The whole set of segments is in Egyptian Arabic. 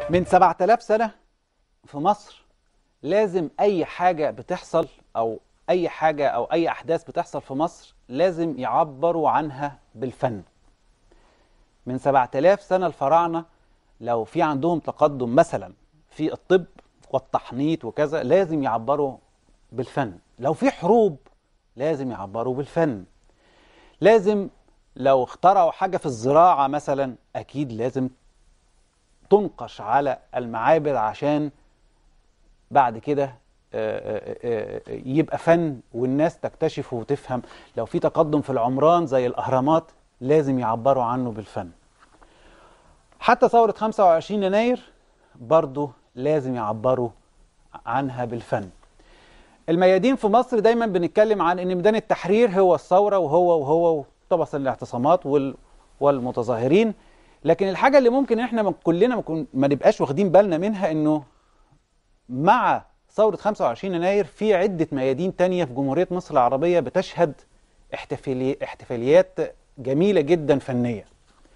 من 7000 سنة في مصر لازم أي حاجة بتحصل أو أي حاجة أو أي أحداث بتحصل في مصر لازم يعبروا عنها بالفن من 7000 سنة الفراعنة لو في عندهم تقدم مثلا في الطب والتحنيط وكذا لازم يعبروا بالفن لو في حروب لازم يعبروا بالفن لازم لو اخترعوا حاجة في الزراعة مثلا أكيد لازم تنقش على المعابر عشان بعد كده آه، آه، آه، يبقى فن والناس تكتشفه وتفهم لو في تقدم في العمران زي الأهرامات لازم يعبروا عنه بالفن حتى ثورة 25 يناير برضو لازم يعبروا عنها بالفن الميادين في مصر دايما بنتكلم عن ان ميدان التحرير هو الثوره وهو وهو طبعا الاعتصامات وال والمتظاهرين لكن الحاجه اللي ممكن احنا من- كلنا ما كن- ما نبقاش واخدين بالنا منها انه مع ثوره 25 يناير في عده ميادين تانية في جمهوريه مصر العربيه بتشهد احتفالي احتفاليات جميله جدا فنيه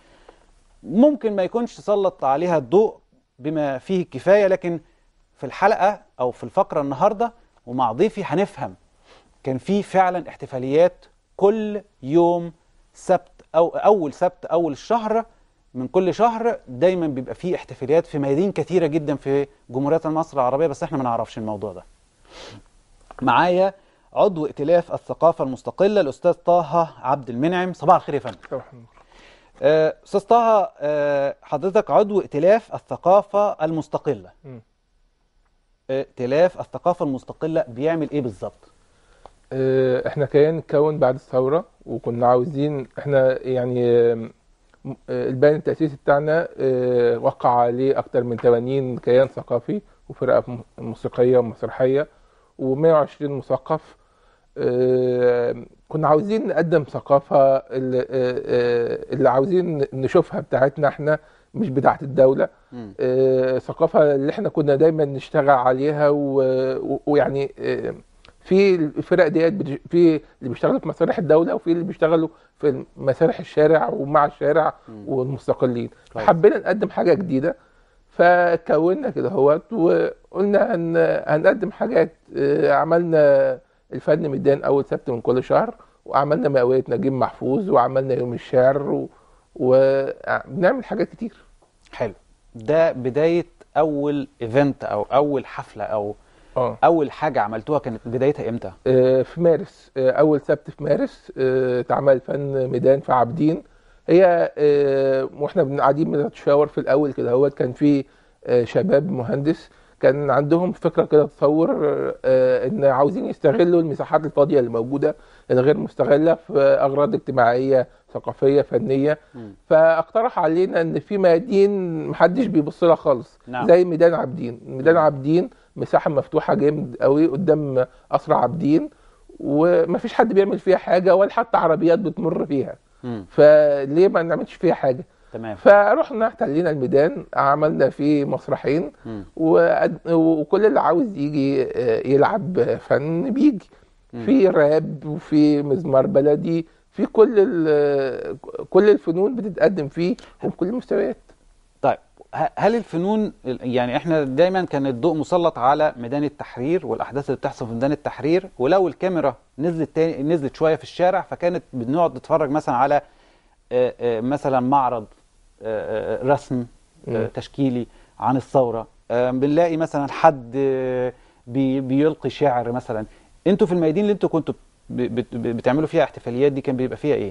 ممكن ما يكونش سلط عليها الضوء بما فيه الكفايه لكن في الحلقه او في الفقره النهارده ومع ضيفي هنفهم كان في فعلا احتفاليات كل يوم سبت او اول سبت اول الشهر من كل شهر دايما بيبقى فيه احتفاليات في ميادين كتيره جدا في جمهوريه مصر العربيه بس احنا ما نعرفش الموضوع ده. معايا عضو ائتلاف الثقافه المستقله الاستاذ طه عبد المنعم صباح الخير يا فندم. صباح النور. آه، استاذ طه آه، حضرتك عضو ائتلاف الثقافه المستقله. مم. ائتلاف الثقافه المستقله بيعمل ايه بالظبط؟ آه، احنا كيان اتكون بعد الثورة وكنا عاوزين احنا يعني آم، آه، البيان التأسيسي بتاعنا آه، وقع عليه أكتر من 80 كيان ثقافي وفرقة م- موسيقية ومسرحية و120 مثقف آه، كنا عاوزين نقدم ثقافة اللي, آه، آه، اللي عاوزين نشوفها بتاعتنا احنا مش بتاعت الدولة مم. آه، ثقافة اللي احنا كنا دايما نشتغل عليها و- و- ويعني آه، في الفرق ديت بتج- في اللي بيشتغلوا في مسارح الدولة وفي اللي بيشتغلوا في مسارح الشارع ومع الشارع مم. والمستقلين كويس. حبينا نقدم حاجة جديدة فكونا كده هوت وقلنا هن هنقدم حاجات آه، عملنا الفن ميدان أول سبت من كل شهر وعملنا مئوية نجيب محفوظ وعملنا يوم الشعر و- وبنعمل حاجات كتير حلو ده بدايه اول ايفنت او اول حفله او اه اول حاجه عملتوها كانت بدايتها امتى؟ آه، في مارس آه، اول سبت في مارس آه، اتعمل فن ميدان في عابدين هي آه، واحنا بن- قاعدين بنتشاور في الاول كده هو كان في آه، شباب مهندس كان عندهم فكره كده تصور آه، ان عاوزين يستغلوا المساحات الفاضيه اللي موجوده الغير مستغله في اغراض اجتماعيه ثقافيه فنيه مم. فاقترح علينا ان في ميادين محدش بيبص لها خالص نعم. زي ميدان عابدين ميدان عابدين مساحه مفتوحه جامد قوي قدام قصر عابدين ومفيش حد بيعمل فيها حاجه ولا حتى عربيات بتمر فيها مم. فليه ما نعملش فيها حاجه تمام فرحنا احتلينا الميدان عملنا فيه مسرحين مم. وقد- وكل اللي عاوز يجي آه، يلعب فن بيجي مم. في راب وفي مزمار بلدي في كل ال- كل الفنون بتتقدم فيه وبكل المستويات طيب ه- هل الفنون يعني احنا دايما كان الضوء مسلط على ميدان التحرير والاحداث اللي بتحصل في ميدان التحرير ولو الكاميرا نزلت تاني نزلت شويه في الشارع فكانت بنقعد نتفرج مثلا على آه، آه، مثلا معرض آه، آه، رسم آه، مم. تشكيلي عن الثوره آه، بنلاقي مثلا حد آه، بي- بيلقي شعر مثلا انتوا في الميادين اللي انتوا كنتوا ب- بت- بتعملوا فيها احتفاليات دي كان بيبقى فيها ايه؟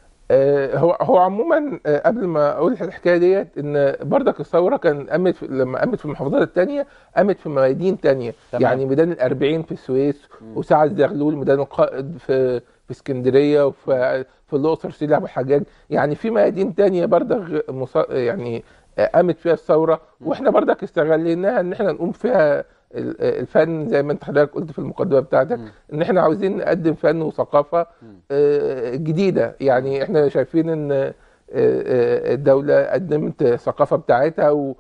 آه، هو هو عموما آه، قبل ما اقول الحكايه ديت ان بردك الثوره كان قامت في- لما قامت في المحافظات الثانيه قامت في ميادين ثانيه تمام. يعني ميدان الأربعين في السويس مم. وسعد زغلول ميدان القائد في في اسكندريه وفي في الاقصر سيدي ابو الحجاج يعني في ميادين ثانيه بردك مصا- يعني آه، قامت فيها الثوره مم. واحنا بردك استغليناها ان احنا نقوم فيها ال- الفن زي ما انت حضرتك قلت في المقدمه بتاعتك مم. ان احنا عاوزين نقدم فن وثقافه مم. آه، جديده يعني احنا شايفين ان آه، آه، الدوله قدمت الثقافه بتاعتها و-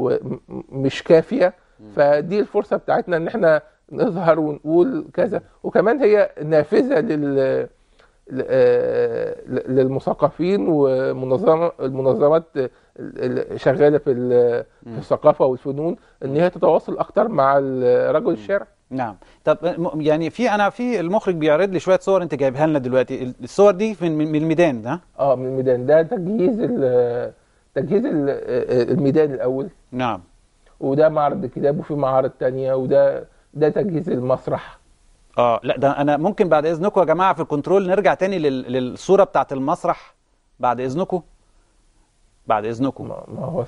ومش كافيه فدي الفرصه بتاعتنا ان احنا نظهر ونقول كذا وكمان هي نافذه لل ل- آه، ل- للمثقفين ومنظمه المنظمات اللي شغاله في ال- في الثقافه والفنون ان هي تتواصل اكتر مع ال- رجل الشارع نعم طب م- يعني في انا في المخرج بيعرض لي شويه صور انت جايبها لنا دلوقتي الصور دي من من الميدان ده اه من الميدان ده تجهيز ال- تجهيز ال- الميدان الاول نعم وده معرض كتاب وفي معارض تانية وده ده تجهيز المسرح اه لا ده انا ممكن بعد اذنكم يا جماعه في الكنترول نرجع تاني لل- للصوره بتاعت المسرح بعد اذنكم بعد اذنكم ما ما هو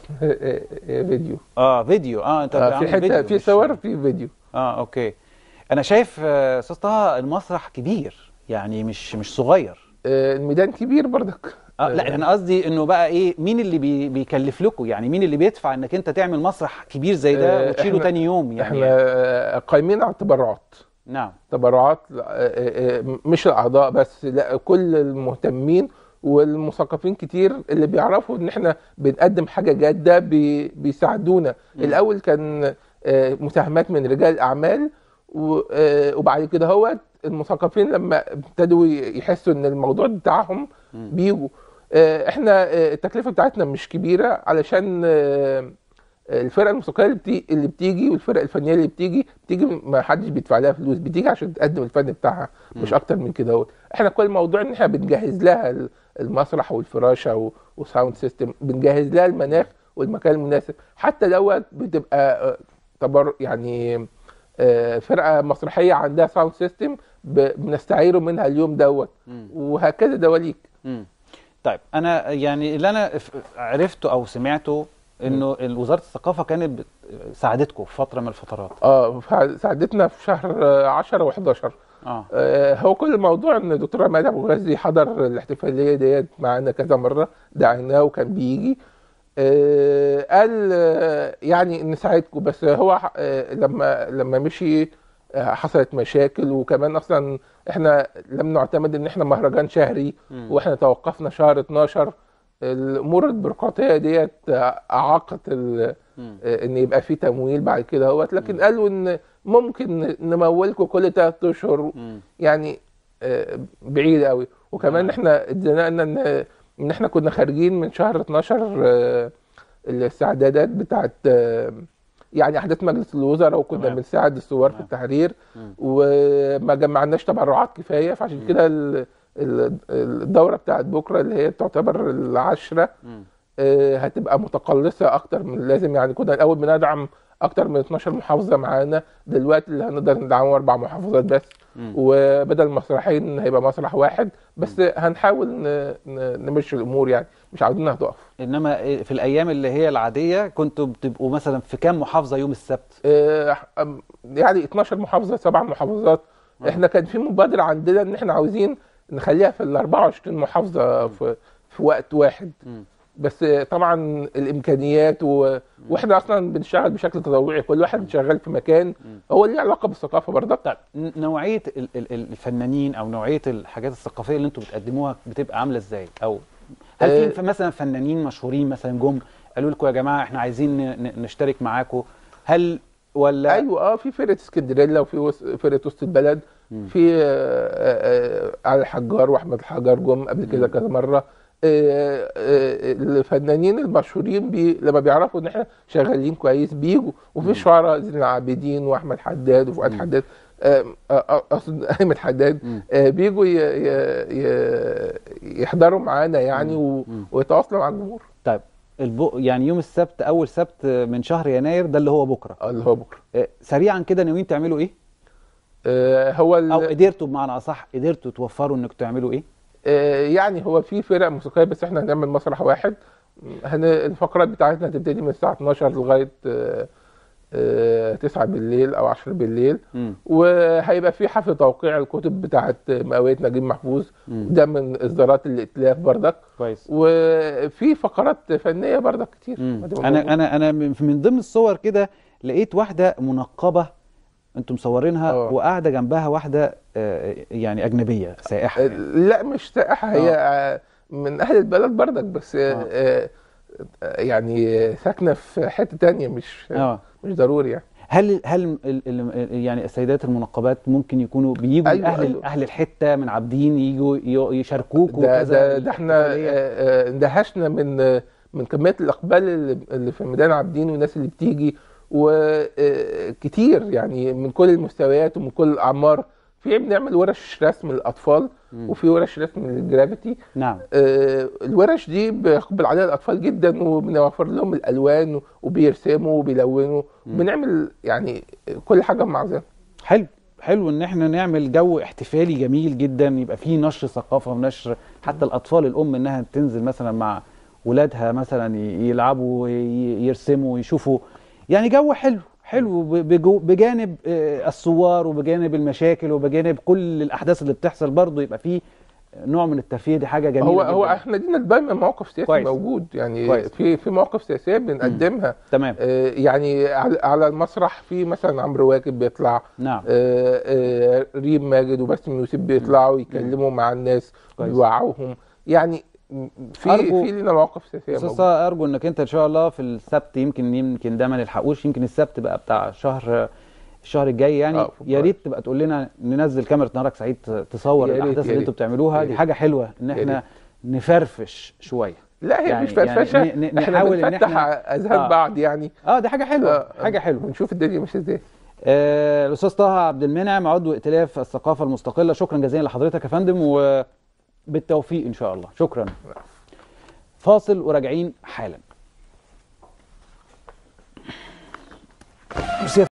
فيديو اه فيديو اه انت آه، في عامل حته فيديو في مش- صور في فيديو اه اوكي انا شايف آه، استاذ طه المسرح كبير يعني مش مش صغير آه، الميدان كبير برضك اه لا انا قصدي انه بقى ايه مين اللي بي بيكلف لكم يعني مين اللي بيدفع انك انت تعمل مسرح كبير زي ده آه، وتشيله إحنا- تاني يوم يعني احنا آه، قايمين على التبرعات نعم تبرعات آه، آه، آه، مش الاعضاء بس لا كل المهتمين والمثقفين كتير اللي بيعرفوا ان احنا بنقدم حاجه جاده بي- بيساعدونا مم. الاول كان آه، مساهمات من رجال الاعمال و- آه، وبعد كده هو المثقفين لما ابتدوا يحسوا ان الموضوع بتاعهم مم. بيجوا آه، احنا آه، التكلفه بتاعتنا مش كبيره علشان آه، الفرقه الموسيقيه اللي, بتي... اللي بتيجي والفرق الفنيه اللي بتيجي بتيجي ما حدش بيدفع لها فلوس بتيجي عشان تقدم الفن بتاعها مش مم. اكتر من كده اهو احنا كل الموضوع ان احنا بنجهز لها ال- المسرح والفراشه و... وساوند سيستم بنجهز لها المناخ والمكان المناسب حتى دوت بتبقى آه، تبر يعني آه، فرقه مسرحيه عندها ساوند سيستم ب... بنستعيره منها اليوم دوت مم. وهكذا دواليك مم. طيب انا يعني اللي انا ف- عرفته او سمعته انه وزاره الثقافه كانت بت- ساعدتكم في فتره من الفترات اه ساعدتنا في شهر 10 و11 اه آه، هو كل الموضوع ان الدكتور عماد ابو غزي حضر الاحتفاليه ديت معانا كذا مره دعيناه وكان بيجي آه، قال آه، يعني نساعدكم بس هو آه، لما لما مشي آه، حصلت مشاكل وكمان اصلا احنا لم نعتمد ان احنا مهرجان شهري مم. واحنا توقفنا شهر 12 الامور البيروقراطيه ديت آه، اعاقت ال- مم. آه، ان يبقى في تمويل بعد كده هوت لكن قالوا ان ممكن نمولكم كل ثلاث اشهر مم. يعني آه، بعيد قوي وكمان نعم. احنا اتزنقنا ان ان احنا كنا خارجين من شهر 12 آه، الاستعدادات بتاعت آه، يعني احداث مجلس الوزراء وكنا تمام. بنساعد الثوار في تمام. التحرير مم. وما جمعناش تبرعات كفايه فعشان مم. كده ال- ال- الدوره بتاعت بكره اللي هي تعتبر العشره مم. آه، هتبقى متقلصه اكتر من اللازم يعني كنا الاول بندعم اكتر من 12 محافظه معانا دلوقتي اللي هنقدر ندعمهم اربع محافظات بس مم. وبدل مسرحين هيبقى مسرح واحد بس هنحاول ن- ن- نمشي الامور يعني مش عاوزينها تقف انما إيه في الايام اللي هي العاديه كنتوا بتبقوا مثلا في كام محافظه يوم السبت آه، أم- يعني 12 محافظه سبع محافظات آه. احنا كان في مبادره عندنا ان احنا عاوزين نخليها في ال 24 محافظه في في وقت واحد مم. بس طبعا الامكانيات و... واحنا اصلا بنشتغل بشكل تطوعي كل واحد شغال في مكان مم. هو ليه علاقه بالثقافه برضك طيب ن- نوعيه ال- ال- ال- الفنانين او نوعيه الحاجات الثقافيه اللي انتوا بتقدموها بتبقى عامله ازاي او هل آه، في ف- مثلا فنانين مشهورين مثلا جم قالوا لكم يا جماعه احنا عايزين ن- ن- نشترك معاكم هل ولا ايوه اه في فرقه اسكندريه وفي وس- فرقه وسط البلد مم. في آه، آه، آه، علي الحجار واحمد الحجار جم قبل كده مم. كذا مره آه، آه، الفنانين المشهورين بي لما بيعرفوا ان احنا شغالين كويس بيجوا وفي مم. شعراء زين العابدين واحمد حداد وفؤاد مم. حداد آه، آه، آه، اقصد احمد حداد مم. آه، بيجوا ي- ي- ي- يحضروا معانا يعني و- مم. ويتواصلوا مع الجمهور طيب الب... يعني يوم السبت اول سبت من شهر يناير ده اللي هو بكره آه، اللي هو بكره آه، سريعا كده ناويين تعملوا ايه آه، هو ال- او قدرتوا بمعنى اصح قدرتوا توفروا انكم تعملوا ايه آه، يعني هو في فرق موسيقيه بس احنا هنعمل مسرح واحد هن الفقرات بتاعتنا هتبتدي من الساعه 12 لغايه آه، آه، 9 بالليل او 10 بالليل مم. وهيبقى في حفل توقيع الكتب بتاعت مئويه نجيب محفوظ مم. ده من اصدارات الائتلاف بردك كويس وفي فقرات فنيه بردك كتير مم. هتبقى انا موجودة. انا انا من من ضمن الصور كده لقيت واحده منقبه انتم مصورينها آه. وقاعده جنبها واحده آه، يعني اجنبيه سائحه آه، يعني. لا مش سائحه هي آه، من اهل البلد بردك بس آه، آه. آه، يعني ساكنه في حته تانية مش اه مش ضروري يعني هل هل ال- ال- يعني السيدات المنقبات ممكن يكونوا بيجوا أيوة، أيوة اهل أيوة. اهل الحته من عابدين يجوا ي- يشاركوكوا ده كذا ده, ده احنا الاحتفالية؟ آه، آه، اندهشنا من آه، من كميه الاقبال اللي- اللي في ميدان عابدين والناس اللي بتيجي وكتير يعني من كل المستويات ومن كل الاعمار في بنعمل ورش رسم للاطفال مم. وفي ورش رسم للجرافيتي نعم آه، الورش دي بيقبل عليها الاطفال جدا وبنوفر لهم الالوان وبيرسموا وبيلونوا مم. بنعمل يعني كل حاجه مع ذلك حلو حلو ان احنا نعمل جو احتفالي جميل جدا يبقى فيه نشر ثقافه ونشر حتى الاطفال الام انها تنزل مثلا مع ولادها مثلا ي- يلعبوا ي- يرسموا يشوفوا يعني جو حلو حلو ب- بجو- بجانب آه، الثوار وبجانب المشاكل وبجانب كل الاحداث اللي بتحصل برضه يبقى فيه نوع من الترفيه دي حاجه جميله هو هو جداً. احنا دينا دايما مواقف سياسي كويس. موجود يعني كويس. في في مواقف سياسيه بنقدمها تمام آه، يعني على على المسرح في مثلا عمرو واكد بيطلع نعم آه، آه، ريم ماجد وباسم يوسف بيطلعوا يتكلموا مع الناس كويس. بيوعوهم يعني في أرجو- في لنا مواقف سياسيه استاذ موجودة. طه ارجو انك انت ان شاء الله في السبت يمكن يمكن ده ما نلحقوش يمكن السبت بقى بتاع شهر الشهر الجاي يعني آه، يا ريت تبقى تقول لنا ننزل كاميرا نهارك سعيد تصور يا ريت، الاحداث يا اللي ريت. انتوا بتعملوها يا دي ريت. حاجه حلوه ان يا احنا نفرفش شويه لا هي يعني- مش فرفشه يعني ن- ن- احنا نحاول إن بنفتح إحنا- اذهان آه. بعض يعني اه دي حاجه حلوه آه، حاجه حلوه ونشوف الدنيا ماشيه ازاي آه، الاستاذ طه عبد المنعم عضو ائتلاف الثقافه المستقله شكرا جزيلا لحضرتك يا فندم وبالتوفيق ان شاء الله شكرا فاصل وراجعين حالا